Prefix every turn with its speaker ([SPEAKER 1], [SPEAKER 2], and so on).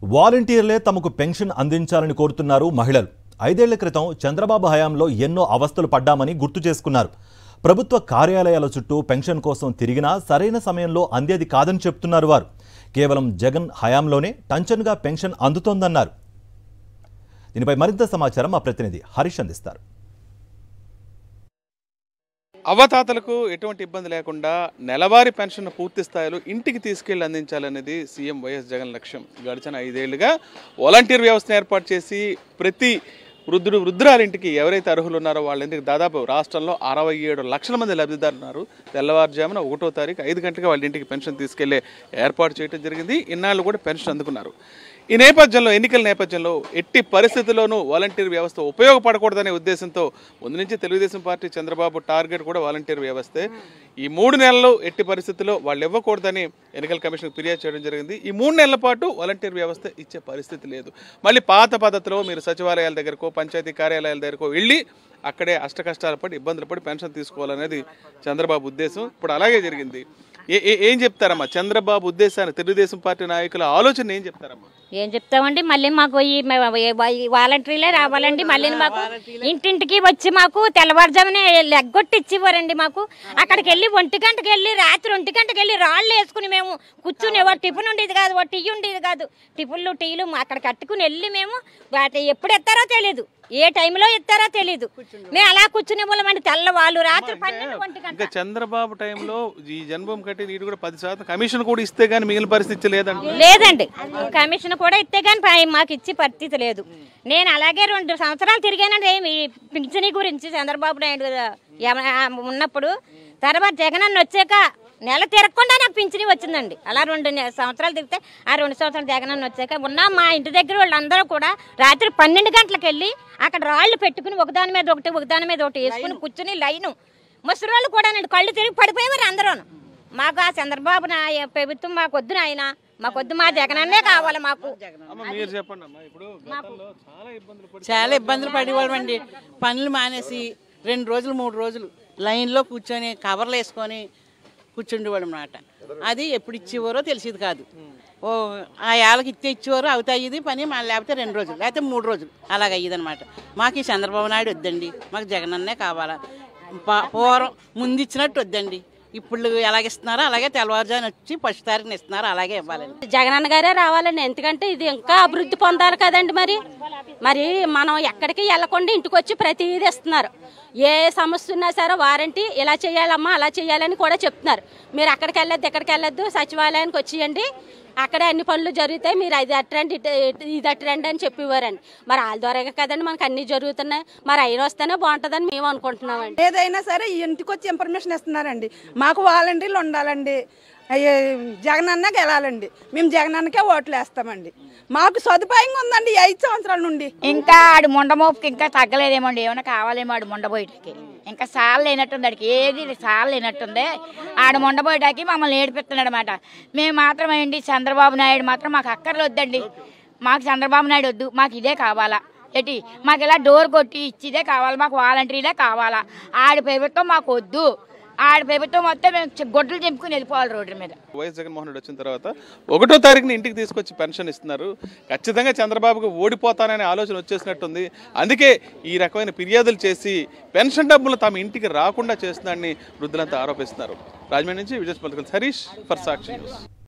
[SPEAKER 1] వాలంటీర్లే తమకు పెన్షన్ అందించాలని కోరుతున్నారు మహిళలు ఐదేళ్ల క్రితం చంద్రబాబు హయాంలో ఎన్నో అవస్థలు పడ్డామని గుర్తు చేసుకున్నారు ప్రభుత్వ కార్యాలయాల చుట్టూ పెన్షన్ కోసం తిరిగినా సరైన సమయంలో అందేది కాదని చెప్తున్నారు వారు కేవలం జగన్ హయాంలోనే టంచన్గా పెన్షన్ అందుతోందన్నారు దీనిపై మరింత సమాచారం మా ప్రతినిధి హరీష్ అందిస్తారు
[SPEAKER 2] అవ్వతాతలకు ఎటువంటి ఇబ్బంది లేకుండా నెలవారీ పెన్షన్ పూర్తి స్థాయిలో ఇంటికి తీసుకెళ్లి అందించాలనేది సీఎం వైఎస్ జగన్ లక్ష్యం గడిచిన ఐదేళ్లుగా వాలంటీర్ వ్యవస్థను ఏర్పాటు చేసి ప్రతి వృద్ధుడు వృద్ధురాలింటికి ఎవరైతే అర్హులు ఉన్నారో వాళ్ళ ఇంటికి దాదాపు రాష్ట్రంలో అరవై ఏడు లక్షల మంది లబ్ధిదారులు ఉన్నారు తెల్లవారుజామున ఒకటో తారీఖు ఐదు గంటలకు వాళ్ళ ఇంటికి పెన్షన్ తీసుకెళ్లే ఏర్పాటు చేయడం జరిగింది ఇన్నాళ్ళు కూడా పెన్షన్ అందుకున్నారు ఈ నేపథ్యంలో ఎన్నికల నేపథ్యంలో ఎట్టి పరిస్థితుల్లోనూ వాలంటీర్ వ్యవస్థ ఉపయోగపడకూడదనే ఉద్దేశంతో ముందు నుంచి తెలుగుదేశం పార్టీ చంద్రబాబు టార్గెట్ కూడా వాలంటీర్ వ్యవస్థే ఈ మూడు నెలలు ఎట్టి పరిస్థితుల్లో వాళ్ళు ఇవ్వకూడదని ఎన్నికల కమిషన్ ఫిర్యాదు చేయడం జరిగింది ఈ మూడు నెలల పాటు వాలంటీర్ వ్యవస్థ ఇచ్చే పరిస్థితి లేదు మళ్ళీ పాత పద్ధతిలో మీరు సచివాలయాల దగ్గరకో పంచాయతీ కార్యాలయాల దగ్గరకో వెళ్ళి అక్కడే అష్టకష్టాలు పడి ఇబ్బందులు పడి పెన్షన్ తీసుకోవాలనేది చంద్రబాబు ఉద్దేశం ఇప్పుడు అలాగే జరిగింది ఏ ఏ- ఏం చెప్తారమ్మా చంద్రబాబు ఉద్దేశాన్ని తెలుగుదేశం పార్టీ నాయకుల ఆలోచన ఏం చెప్తారమ్మా
[SPEAKER 3] ఏం చెప్తామండి మళ్ళీ మాకు ఈ మ- ఈ వాలంటీర్లే రావాలండి మళ్ళీ మాకు ఇంటింటికి వచ్చి మాకు తెల్లవారుజామునే లెగ్గొట్టి ఇచ్చివ్వరండి మాకు అక్కడికి వెళ్ళి ఒంటి గంటకి వెళ్ళి రాత్రి ఒంటి గంటకి వెళ్ళి రాళ్ళు వేసుకుని మేము కూర్చుని ఓ టిఫిన్ ఉండేది కాదు ఓ టీ ఉండేది కాదు టిఫిన్లు టీలు అక్కడ కట్టుకుని వెళ్ళి మేము వాటి ఎప్పుడు ఎత్తారో తెలియదు ఏ టైంలో ఎత్తారో తెలియదు మేము అలా కూర్చునే వాళ్ళమండి తెల్లవాళ్ళు రాత్రి పన్నెండు ఒంటి గంట
[SPEAKER 2] ఇంకా చంద్రబాబు టైంలో ఈ జన్మభూమి కట్టి నీటి కూడా పది శాతం కమిషన్ కూడా ఇస్తే గానీ మిగిలిన పరిస్థితి లేదండి
[SPEAKER 3] లేదండి కమిషన్ కూడా ఇస్తే కానీ పై- మాకు ఇచ్చి పరిస్థితి లేదు నేను అలాగే రెండు సంవత్సరాలు తిరిగానండి ఏమి ఈ పింఛనీ గురించి చంద్రబాబు నాయుడు ఎమ- ఆ ఉన్నప్పుడు తర్వాత జగన్ అన్న వచ్చాక నెల తిరగకుండా నాకు పింఛనీ వచ్చిందండి అలా రెండు నె- సంవత్సరాలు తిరిగితే ఆ రెండు సంవత్సరాలు జగన్ అన్న వచ్చాక ఉన్న మా ఇంటి దగ్గర వాళ్ళందరూ కూడా రాత్రి పన్నెండు గంటలకు వెళ్ళి అక్కడ రాళ్ళు పెట్టుకుని ఒకదాని మీద ఒకటి ఒకదాని మీద ఒకటి వేసుకుని కూర్చుని లైను ముసలి కూడా కళ్ళు తిరిగి పడిపోయేవారు అందరూ మాకు ఆ చంద్రబాబు నాయ ప్రభుత్వం మాకు వద్దు నాయన మాకు వద్దు మా జగనన్నే కావాలి మాకు
[SPEAKER 2] అమ్మ మీరు చెప్పండి అమ్మా ఇప్పుడు గతంలో చాలా ఇబ్బందులు పడి
[SPEAKER 4] చాలా ఇబ్బందులు పడేవాళ్ళమండి పనులు మానేసి రెండు రోజులు మూడు రోజులు లైన్లో కూర్చొని కవర్లు వేసుకొని కూర్చుండేవాడు అనమాట అది ఎప్పుడు ఇచ్చేవారో తెలిసేది కాదు ఓ ఆ ఏళ్ళకి ఇస్తే ఇచ్చేవారు అవుతాయి పని మళ్ళీ లేకపోతే రెండు రోజులు లేకపోతే మూడు రోజులు అలాగ అయ్యేది అనమాట మాకు ఈ చంద్రబాబు నాయుడు వద్దండి మాకు జగనన్నే కావాలా పా- పూర్వం ముందు ఇచ్చినట్టు వద్దండి ఇప్పుడు ఎలాగిస్తున్నారో అలాగే తెల్లవారుజామున వచ్చి ఫస్ట్ తారీఖున ఇస్తున్నారు అలాగే ఇవ్వాలండి
[SPEAKER 5] జగనన్న గారే రావాలండి ఎందుకంటే ఇది ఇంకా అభివృద్ధి పొందాలి కదండి మరి మరి మనం ఎక్కడికి వెళ్ళకుండా ఇంటికి వచ్చి ప్రతిదీ ఇస్తున్నారు ఏ సమస్య ఉన్నా సరే వారంటీ ఇలా చేయాలమ్మా అలా చేయాలని కూడా చెప్తున్నారు మీరు అక్కడికి వెళ్ళొద్దు ఇక్కడికి వెళ్ళొద్దు సచివాలయానికి వచ్చేయండి అక్కడే అన్ని పనులు జరుగుతాయి మీరు అది అట్టండి ఇటు- ఇది అట్టండి అని చెప్పేవారండి మరి వాళ్ళ ద్వారా కదండి మనకు అన్ని జరుగుతున్నాయి మరి అయిన వస్తేనే బాగుంటుందని మేము అనుకుంటున్నామండి
[SPEAKER 6] ఏదైనా సరే ఇంటికి వచ్చి ఇన్ఫర్మేషన్ ఇస్తున్నారండి మాకు వాలంటీర్లు ఉండాలండి అయ్యే జగనన్న గెలాలండి మేము జగనన్నకే ఓట్లు వేస్తామండి మాకు సదుపాయంగా ఉందండి ఈ ఐదు సంవత్సరాల నుండి
[SPEAKER 7] ఇంకా ఆడు ముండమోపుకి ఇంకా తగ్గలేదేమోండి ఏమైనా కావాలేమో ఆడు ముండబోయటకి ఇంకా సాలు లేనట్టుంది ఆడికి ఏది సాలు లేనట్టుంది ఆడు ముండబోయటానికి మమ్మల్ని ఏడిపిస్తున్నాడు అనమాట మేము మాత్రం ఏంటి చంద్రబాబు నాయుడు మాత్రం మాకు అక్కర్లు వద్దండి మాకు చంద్రబాబు నాయుడు వద్దు మాకు ఇదే కావాలా ఏంటి మాకు ఇలా డోర్ కొట్టి ఇచ్చిదే కావాలి మాకు వాలంటీర్లే కావాలా ఆడి ప్రభుత్వం మాకు వద్దు ఆడి ప్రభుత్వం మొత్తం మేము చి- గొడ్డలు చెంపుకుని వెళ్ళిపోవాలి రోడ్డు మీద
[SPEAKER 2] వైఎస్ జగన్మోహన్ రెడ్డి వచ్చిన తర్వాత ఒకటో తారీఖున ఇంటికి తీసుకొచ్చి పెన్షన్ ఇస్తున్నారు ఖచ్చితంగా చంద్రబాబుకు ఓడిపోతాననే ఆలోచన వచ్చేసినట్టుంది అందుకే ఈ రకమైన ఫిర్యాదులు చేసి పెన్షన్ డబ్బులు తమ ఇంటికి రాకుండా చేస్తున్నాడని వృద్ధులంతా ఆరోపిస్తున్నారు రాజమండ్రి నుంచి విజయ్ పలకల్ హరీష్ ఫర్ సాక్షి న్యూస్